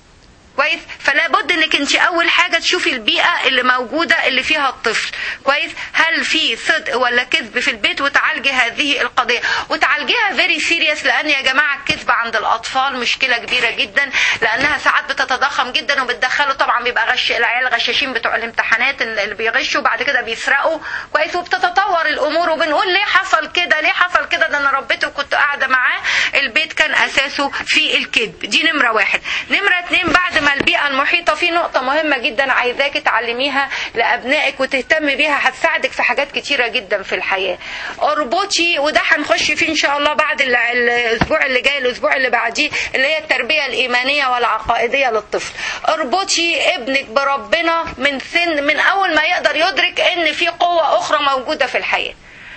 كويس فلا بد انك انت اول حاجه تشوفي البيئه اللي موجوده اللي فيها الطفل كويس هل في صدق ولا كذب في البيت وتعالجي هذه القضيه وتعالجيها فيري سيريس لان يا جماعه الكذب عند الاطفال مشكله كبيره جدا لانها ساعات بتتضخم جدا وبتدخله طبعا بيبقى غش العيال غشاشين بتوع الامتحانات اللي بيغشوا بعد كده بيسرقوا كويس وبتتطور الامور وبنقول ليه حصل كده ليه حصل كده ده انا ربيته وكنت قاعده معاه البيت كان اساسه في الكذب دي نمره واحد نمره اتنين بعد ما البيئة المحيطة في نقطة مهمة جدا عايزاك تعلميها لأبنائك وتهتم بيها هتساعدك في حاجات كتيرة جدا في الحياة اربطي وده هنخش فيه إن شاء الله بعد الأسبوع اللي جاي الأسبوع اللي بعديه اللي هي التربية الإيمانية والعقائدية للطفل اربطي ابنك بربنا من سن من أول ما يقدر يدرك إن في قوة أخرى موجودة في الحياة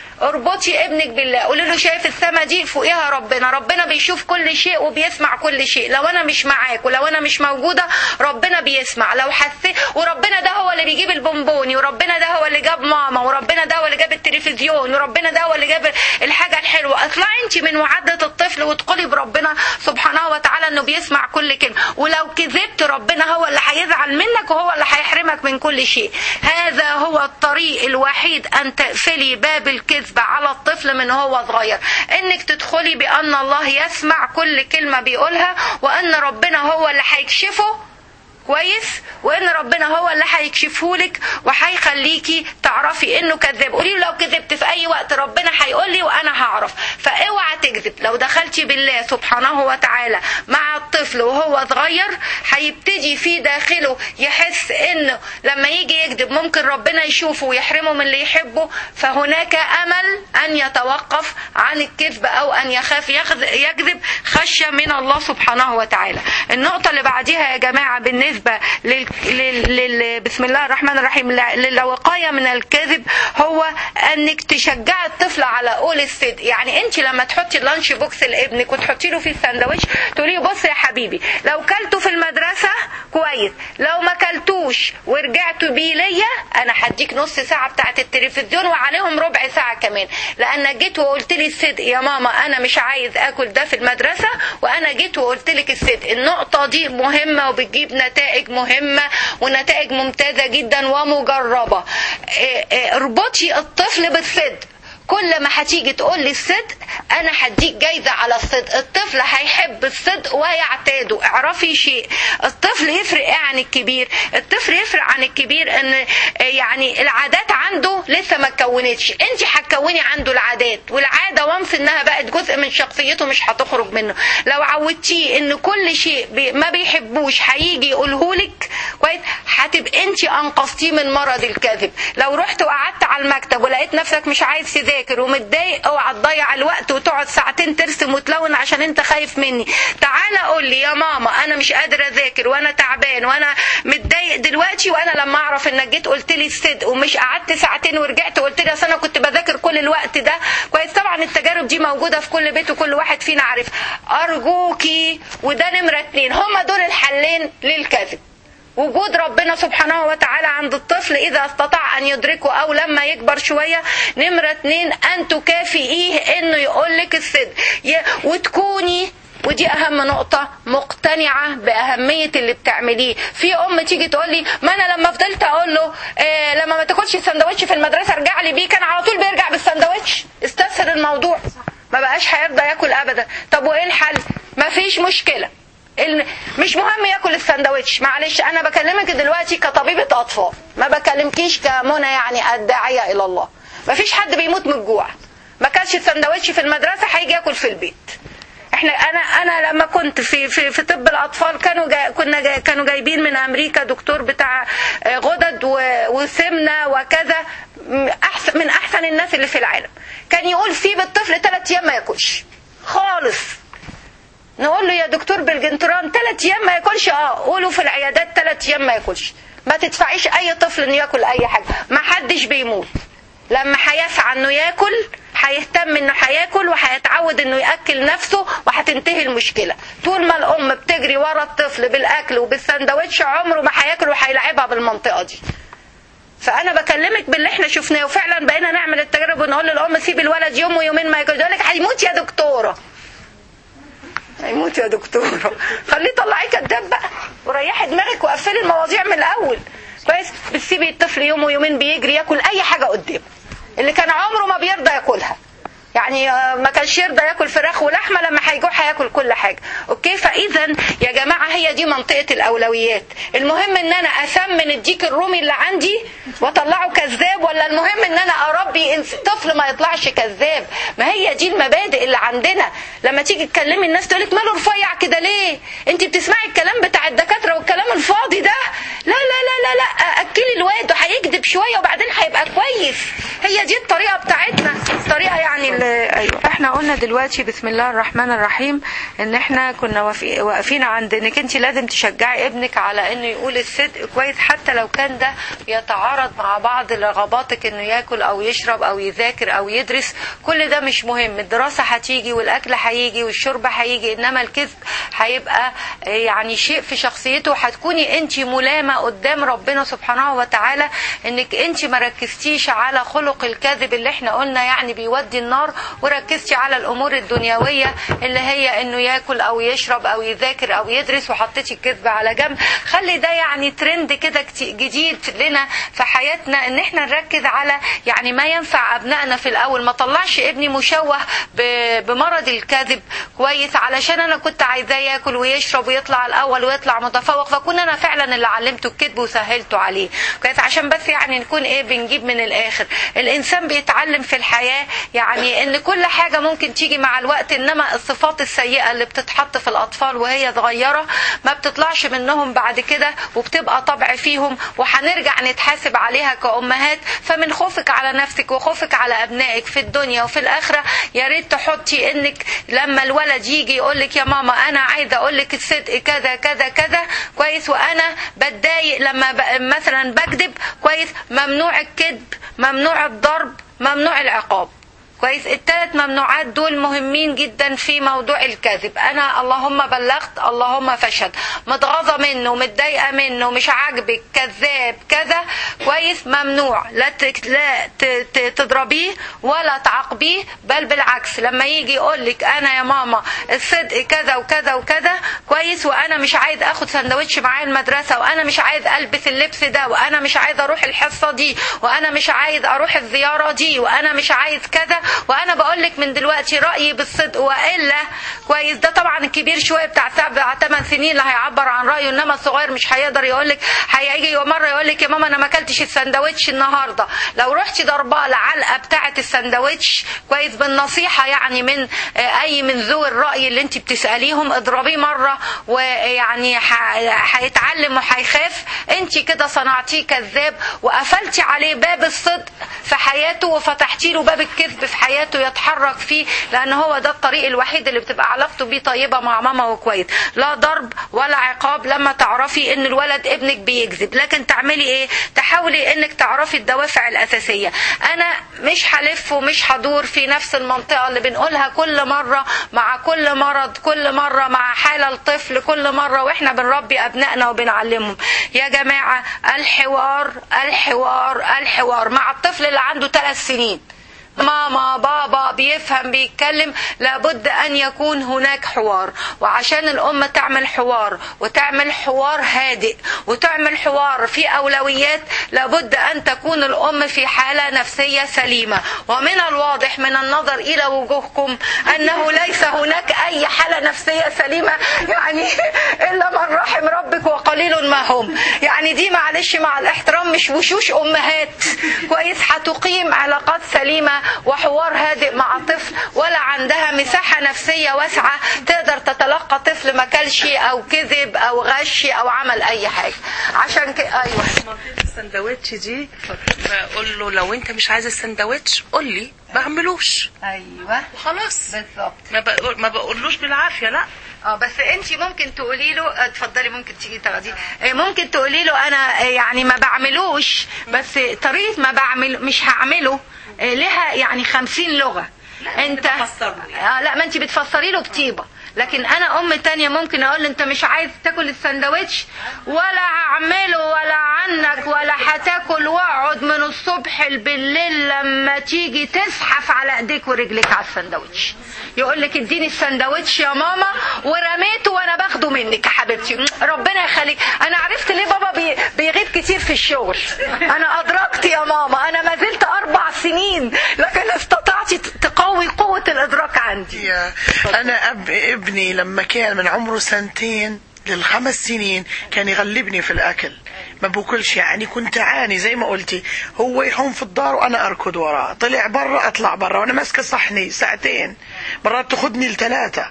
اربطي ابنك بالله قولي له شايف السما دي فوقيها ربنا ربنا بيشوف كل شيء وبيسمع كل شيء لو انا مش معاك ولو انا مش موجوده ربنا بيسمع لو حسيت وربنا ده هو اللي بيجيب البونبوني وربنا ده هو اللي جاب ماما وربنا ده هو اللي جاب التلفزيون وربنا ده هو اللي جاب الحاجه الحلوه اطلعي انت من معدة الطفل وادخلي بربنا سبحانه وتعالى انه بيسمع كل كلمه ولو كذبت ربنا هو اللي هيزعل منك وهو اللي هيحرمك من كل شيء هذا هو الطريق الوحيد ان تقفلي باب الكذب الكذب على الطفل من هو صغير انك تدخلي بان الله يسمع كل كلمة بيقولها وان ربنا هو اللي هيكشفه كويس وان ربنا هو اللي هيكشفه لك وهيخليكي تعرفي انه كذاب قولي له لو كذبت في اي وقت ربنا هيقول لي وانا هعرف فاوعى تكذب لو دخلتي بالله سبحانه وتعالى مع الطفل وهو صغير هيبتدي في داخله يحس انه لما يجي يكذب ممكن ربنا يشوفه ويحرمه من اللي يحبه فهناك امل ان يتوقف عن الكذب او ان يخاف يكذب خشيه من الله سبحانه وتعالى النقطه اللي بعديها يا جماعه بالنسبه بالنسبة لل... لل... لل... بسم الله الرحمن الرحيم للوقاية من الكذب هو انك تشجع الطفل على قول الصدق يعني انت لما تحطي اللانش بوكس لابنك وتحطي له فيه الساندوتش تقولي بص يا حبيبي لو كلته في المدرسة كويس لو ما كلتوش ورجعتوا بيه ليا انا هديك نص ساعة بتاعت التلفزيون وعليهم ربع ساعة كمان لان جيت وقلت لي الصدق يا ماما انا مش عايز اكل ده في المدرسة وانا جيت وقلت لك الصدق النقطة دي مهمة وبتجيب نتائج نتائج مهمة ونتائج ممتازة جدا ومجربة اربطي الطفل بالصدق كل ما هتيجي تقول لي الصدق انا هديك جايزه على الصدق الطفل هيحب الصدق ويعتاده اعرفي شيء الطفل يفرق ايه عن الكبير الطفل يفرق عن الكبير ان يعني العادات عنده لسه ما اتكونتش انت هتكوني عنده العادات والعاده وانس انها بقت جزء من شخصيته مش هتخرج منه لو عودتيه ان كل شيء بي ما بيحبوش هيجي يقوله لك كويس هتبقى انت انقذتيه من مرض الكذب لو رحت وقعدت على المكتب ولقيت نفسك مش عايز تذاكر ومتضايق اوعى تضيع الوقت وتقعد ساعتين ترسم وتلون عشان انت خايف مني تعالى قول لي يا ماما انا مش قادره اذاكر وانا تعبان وانا متضايق دلوقتي وانا لما اعرف انك جيت قلت لي الصدق ومش قعدت ساعتين ورجعت قلت لي اصل انا كنت بذاكر كل الوقت ده كويس طبعا التجارب دي موجوده في كل بيت وكل واحد فينا عارف ارجوكي وده نمره اتنين هما دول الحلين للكذب وجود ربنا سبحانه وتعالى عند الطفل إذا استطاع أن يدركه أو لما يكبر شوية نمرة اتنين أن تكافئيه إنه يقول لك الصدق ي- وتكوني ودي أهم نقطة مقتنعة بأهمية اللي بتعمليه في أم تيجي تقول لي ما أنا لما فضلت أقول له إيه لما ما تاكلش السندوتش في المدرسة ارجع لي بيه كان على طول بيرجع بالسندوتش استسهل الموضوع ما بقاش هيرضى ياكل أبدا طب وإيه الحل مفيش مشكلة ال- مش مهم ياكل السندوتش معلش انا بكلمك دلوقتي كطبيبه اطفال ما بكلمكيش كمنى يعني الداعيه الى الله مفيش حد بيموت من الجوع ما كانش السندوتش في المدرسه هيجي ياكل في البيت احنا انا انا لما كنت في في في طب الاطفال كانوا جا كنا جا كانوا جايبين من امريكا دكتور بتاع آه، غدد و- وسمنه وكذا م- احسن من احسن الناس اللي في العالم كان يقول سيب الطفل ثلاث ايام ما ياكلش خالص نقول له يا دكتور بالجنتران ثلاث ايام ما ياكلش اه قولوا في العيادات ثلاث ايام ما ياكلش ما تدفعيش اي طفل انه ياكل اي حاجه ما حدش بيموت لما هيسعى انه ياكل هيهتم انه هياكل وهيتعود انه ياكل نفسه وهتنتهي المشكله طول ما الام بتجري ورا الطفل بالاكل وبالسندوتش عمره ما هياكل وهيلعبها بالمنطقه دي فانا بكلمك باللي احنا شفناه وفعلا بقينا نعمل التجارب ونقول للام سيب الولد يوم ويومين ما ياكلش يقول لك هيموت يا دكتوره هيموت يا دكتوره خليه طلعيه كداب بقى وريحي دماغك وقفلي المواضيع من الاول كويس بتسيبي الطفل يوم ويومين بيجري ياكل اي حاجه قدامه اللي كان عمره ما بيرضى ياكلها يعني آه، ما كانش يرضى ياكل فراخ ولحمه لما هيجوع هياكل كل حاجه اوكي فاذا يا جماعه هي دي منطقه الاولويات المهم ان انا اثمن الديك الرومي اللي عندي واطلعه كذاب ولا المهم ان انا اربي إنس- طفل ما يطلعش كذاب ما هي دي المبادئ اللي عندنا لما تيجي تكلمي الناس تقولك ماله رفيع كده ليه انت بتسمعي الكلام بتاع الدكاتره والكلام الفاضي ده لا لا لا لا لا اكلي الواد وهيكذب شويه وبعدين هيبقى كويس هي دي الطريقه بتاعتنا الطريقه يعني اللي ايوه احنا قلنا دلوقتي بسم الله الرحمن الرحيم ان احنا كنا واقفي- واقفين عند انك انت لازم تشجعي ابنك على انه يقول الصدق كويس حتى لو كان ده يتعارض مع بعض رغباتك انه ياكل او يشرب او يذاكر او يدرس كل ده مش مهم الدراسه هتيجي والاكل هيجي والشرب هيجي انما الكذب هيبقى يعني شيء في شخصيته هتكوني انت ملامه قدام ربنا سبحانه وتعالى انك انت ما ركزتيش على خلق الكذب اللي احنا قلنا يعني بيودي النار وركزتي على الامور الدنيويه اللي هي انه ياكل او يشرب او يذاكر او يدرس وحطيتي الكذب على جنب خلي ده يعني ترند كده كتي- جديد لنا في حياتنا ان احنا نركز على يعني ما ينفع ابنائنا في الاول ما طلعش ابني مشوه ب- بمرض الكذب كويس علشان انا كنت عايزاه ياكل ويشرب ويطلع الاول ويطلع متفوق فكون انا فعلا اللي علمته الكذب وسهلته عليه كويس عشان بس يعني نكون ايه بنجيب من الاخر الانسان بيتعلم في الحياه يعني ان كل حاجه ممكن تيجي مع الوقت انما الصفات السيئه اللي بتتحط في الاطفال وهي صغيره ما بتطلعش منهم بعد كده وبتبقى طبع فيهم وهنرجع نتحاسب عليها كامهات فمن خوفك على نفسك وخوفك على ابنائك في الدنيا وفي الاخره يا ريت تحطي انك لما الولد يجي يقول لك يا ماما انا عايزه اقول لك الصدق كذا كذا كذا كويس وانا بتضايق لما ب... مثلا بكذب كويس ممنوع الكذب ممنوع الضرب ممنوع العقاب كويس الثلاث ممنوعات دول مهمين جدا في موضوع الكذب انا اللهم بلغت اللهم فشهد متغاظه منه متضايقه منه مش عاجبك كذاب كذا كويس ممنوع لا ت- لا ت- ت- تضربيه ولا تعاقبيه بل بالعكس لما يجي يقول لك انا يا ماما الصدق كذا وكذا وكذا كويس وانا مش عايز اخد سندوتش معايا المدرسه وانا مش عايز البس اللبس ده وانا مش عايز اروح الحصه دي وانا مش عايز اروح الزياره دي وانا مش عايز كذا وانا بقول لك من دلوقتي رايي بالصدق والا كويس ده طبعا الكبير شويه بتاع سبع ثمان سنين اللي هيعبر عن رايه انما الصغير مش هيقدر يقول لك هيجي مره يقول لك يا ماما انا ما اكلتش السندوتش النهارده لو رحتي ضرباه العلقه بتاعه السندوتش كويس بالنصيحه يعني من آه، اي من ذوي الراي اللي انت بتساليهم اضربيه مره ويعني ح- هيتعلم وهيخاف انت كده صنعتيه كذاب وقفلتي عليه باب الصدق في حياته وفتحتي له باب الكذب في حياته يتحرك فيه لان هو ده الطريق الوحيد اللي بتبقى علاقته بيه طيبه مع ماما وكويس لا ضرب ولا عقاب لما تعرفي ان الولد ابنك بيكذب لكن تعملي ايه تحاولي انك تعرفي الدوافع الاساسيه انا مش هلف ومش هدور في نفس المنطقه اللي بنقولها كل مره مع كل مرض كل مره مع حاله الطفل كل مره واحنا بنربي ابنائنا وبنعلمهم يا جماعه الحوار الحوار الحوار مع الطفل اللي عنده ثلاث سنين ماما بابا بيفهم بيتكلم لابد ان يكون هناك حوار وعشان الام تعمل حوار وتعمل حوار هادئ وتعمل حوار في اولويات لابد ان تكون الام في حاله نفسيه سليمه ومن الواضح من النظر الى وجوهكم انه ليس هناك اي حاله نفسيه سليمه يعني الا من رحم ربك وقليل ما هم يعني دي معلش مع الاحترام مش وشوش امهات كويس هتقيم علاقات سليمه وحوار هادئ مع طفل ولا عندها مساحة نفسية واسعة تقدر تتلقى طفل ما كلش أو كذب أو غش أو عمل أي حاجة عشان كده أيوه منطقة السندوتش دي بقول له لو انت مش عايز السندوتش قول لي ما اعملوش أيوه خلاص بالظبط ما بقول ما بقولوش بالعافيه لا اه بس انت ممكن تقولي له اه، اتفضلي ممكن تيجي تاخديه اه، ممكن تقولي له انا اه، يعني ما بعملوش بس طريقه ما بعمل مش هعمله اه، لها يعني خمسين لغه انت بتفسر له اه لا ما انت بتفسري له بطيبه لكن انا ام تانية ممكن اقول له انت مش عايز تاكل السندوتش ولا هعمله ولا عنك ولا هتاكل واقعد من الصبح بالليل لما تيجي تزحف على ايديك ورجليك على السندوتش يقول لك اديني السندوتش يا ماما ورميته وانا باخده منك يا حبيبتي ربنا يخليك انا عرفت ليه بابا بي- بيغيب كتير في الشغل انا ادركت يا ماما انا ما زلت اربع سنين لكن استطعت تقوي قوه الادراك عندي يا انا أب ابني لما كان من عمره سنتين للخمس سنين كان يغلبني في الاكل ما باكلش يعني كنت اعاني زي ما قلتي هو يحوم في الدار وانا اركض وراه طلع برا اطلع برا وانا ماسكه صحني ساعتين مرات تاخذني لثلاثه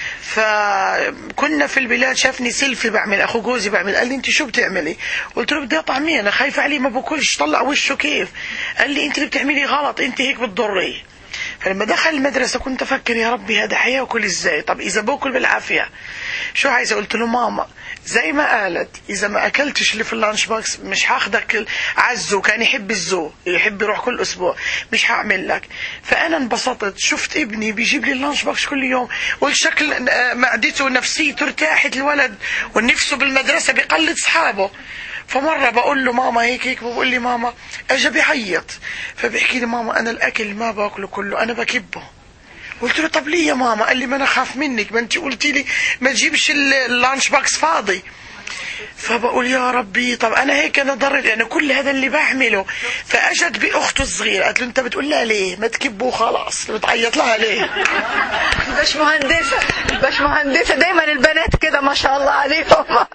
فكنا في البلاد شافني سيلفي بعمل اخو جوزي بعمل قال لي انت شو بتعملي قلت له بدي اطعميه انا خايفه عليه ما باكلش طلع وشه كيف قال لي انت اللي بتعملي غلط انت هيك بتضري فلما دخل المدرسة كنت أفكر يا ربي هذا حياكل إزاي طب إذا باكل بالعافية شو عايزة قلت له ماما زي ما قالت إذا ما أكلتش اللي في اللانش بوكس مش هاخدك عزه كان يحب الزو يحب يروح كل أسبوع مش هعمل لك فأنا انبسطت شفت ابني بيجيب لي اللانش بوكس كل يوم والشكل آه، معدته ونفسيته ارتاحت الولد ونفسه بالمدرسة بيقلد أصحابه فمرة بقول له ماما هيك هيك بقول لي ماما اجى بيعيط فبيحكي لي ماما انا الاكل ما باكله كله انا بكبه قلت له طب ليه يا ماما قال لي ما انا خاف منك ما انت قلتي لي ما تجيبش ال- اللانش باكس فاضي فبقول يا ربي طب انا هيك انا ضرر يعني كل هذا اللي بعمله فاجت باخته الصغيره قالت له انت بتقول لها ليه ما تكبه خلاص بتعيط لها ليه باش مهندسة باش مهندسة دايما البنات كده ما شاء الله عليهم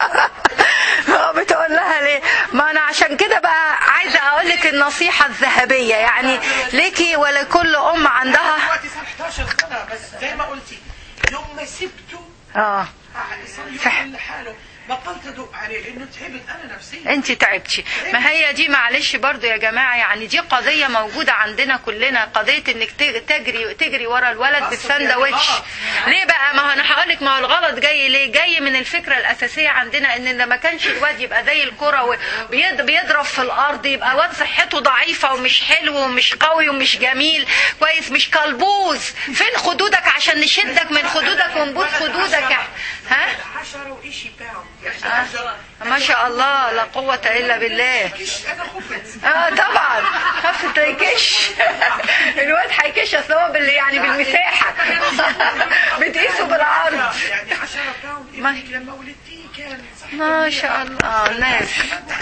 اه بتقول لها ليه ما انا عشان كده بقى عايزة اقول لك النصيحة الذهبية يعني ليكي ولكل ام عندها دلوقتي صار 11 سنه بس زي ما قلتي يوم ما سبته اه صح. يصلي لحاله بطلت ادق عليه لانه تعبت انا نفسيا انت تعبتي ما هي دي معلش برضو يا جماعة يعني دي قضية موجودة عندنا كلنا قضية انك ت- تجري تجري ورا الولد بالساندوتش ليه بقى ما هو انا هقول لك ما هو الغلط جاي ليه جاي من الفكرة الاساسية عندنا ان لما كانش الواد يبقى زي الكرة وبيضرب في الارض يبقى واد صحته ضعيفة ومش حلو ومش قوي ومش جميل كويس مش كلبوز فين خدودك عشان نشدك من خدودك ونبوس خدودك ها 10 وإشي باوند آه. ما شاء الله لا قوة إلا بالله انا خفت اه طبعا خفت يكش الواد هيكش اصل هو بال يعني بالمساحه بتقيسه بالعرض يعني 10 باوند ما- ابنك لما ولدتيه كان صح ما شاء الله اه ناس